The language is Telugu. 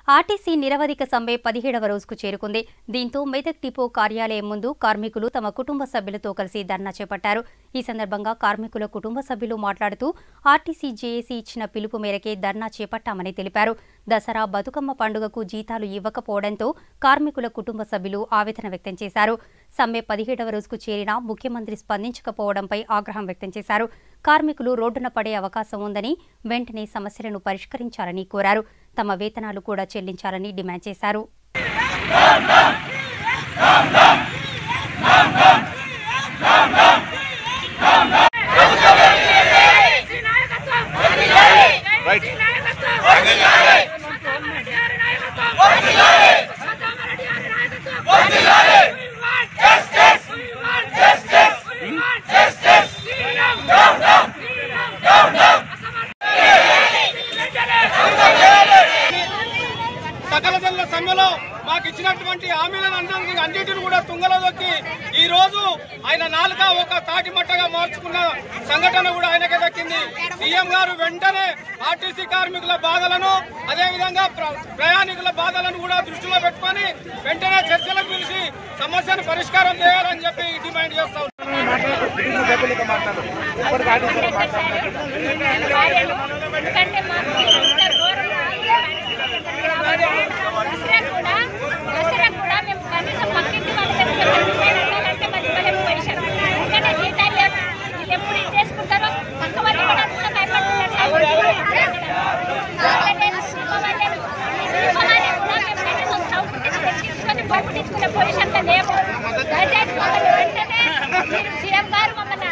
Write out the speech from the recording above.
ఆర్టీసీ నిరవధిక సమ్మె పదిహేడవ రోజుకు చేరుకుంది దీంతో మెదక్ డిపో కార్యాలయం ముందు కార్మికులు తమ కుటుంబ సభ్యులతో కలిసి ధర్నా చేపట్టారు ఈ సందర్భంగా కార్మికుల కుటుంబ సభ్యులు మాట్లాడుతూ ఆర్టీసీ జేఏసీ ఇచ్చిన పిలుపు మేరకే ధర్నా చేపట్టామని తెలిపారు దసరా బతుకమ్మ పండుగకు జీతాలు ఇవ్వకపోవడంతో కార్మికుల కుటుంబ సభ్యులు ఆవేదన వ్యక్తం చేశారు సమ్మె పదిహేడవ రోజుకు చేరినా ముఖ్యమంత్రి స్పందించకపోవడంపై ఆగ్రహం వ్యక్తం చేశారు కార్మికులు రోడ్డున పడే అవకాశం ఉందని వెంటనే సమస్యలను పరిష్కరించాలని కోరారు తమ వేతనాలు కూడా చెల్లించాలని డిమాండ్ చేశారు సకల జనుల సమ్మెలో మాకు ఇచ్చినటువంటి హామీలను అన్నింటిని అన్నింటిని కూడా తుంగలో దొక్కి ఈ రోజు ఆయన నాలుక ఒక తాటి మట్టగా మార్చుకున్న సంఘటన కూడా ఆయనకే దక్కింది సీఎం గారు వెంటనే ఆర్టీసీ కార్మికుల బాధలను అదేవిధంగా ప్ర- ప్రయాణికుల బాధలను కూడా దృష్టిలో పెట్టుకొని వెంటనే చర్చలకు పిలిచి సమస్యను పరిష్కారం చేయాలని చెప్పి డిమాండ్ చేస్తా ఉన్నాం. ఎందుకంటే మాకు ఇంత ఘోరం దసరా కూడా దసరా కూడా మేము కనీసం పక్కింటి వాళ్ళ దగ్గర పదిహేను వందలంటే పది వేలకు పైసలు ఎందుకంటే జీతాలు లేవు. వీళ్ళు ఎప్పుడు ఇది చేసుకుంటారో పక్క వాళ్ళు కూడా అంత భయపడుతున్నారు అలానే దీపావళి దీపావళి కూడా మేము కనీసం స్టవ్ పుట్టించుకొని బొగ్గు పుట్టించుకునే పొజిషన్లో లేవు దయచేసి మమ్మల్ని వెంటనే మీరు సీఎం గారు మమ్మల్ని